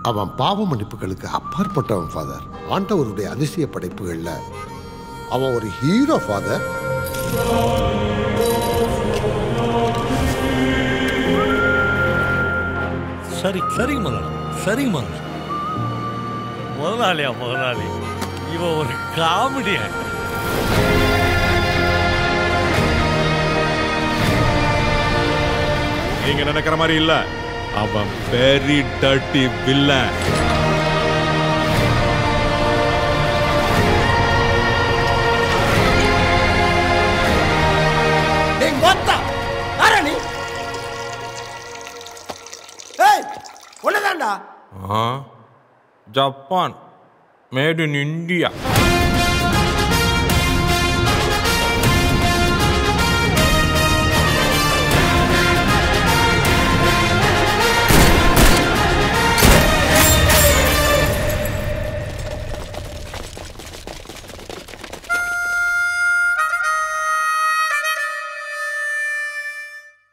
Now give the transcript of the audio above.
அவன் பாவ மன்னிப்புகளுக்கு அப்பாற்பட்டவன் ஃபாதர் ஆண்டவருடைய அதிசய படைப்புகள்ல அவன் ஒரு ஹீரோ ஃபாதர் சரி சரிங்க முதலாளி சரிங்க முதலாளி முதலாளியா முதலாளி இவன் ஒரு காமெடி நீங்க நினைக்கிற மாதிரி இல்ல அவன் வெரி டர்ட்டி வில்லன் டேய் மொத்தா யாரா நீ ஏய் ஒன்னதான்டா ஜப்பான் மேட் இன் இந்தியா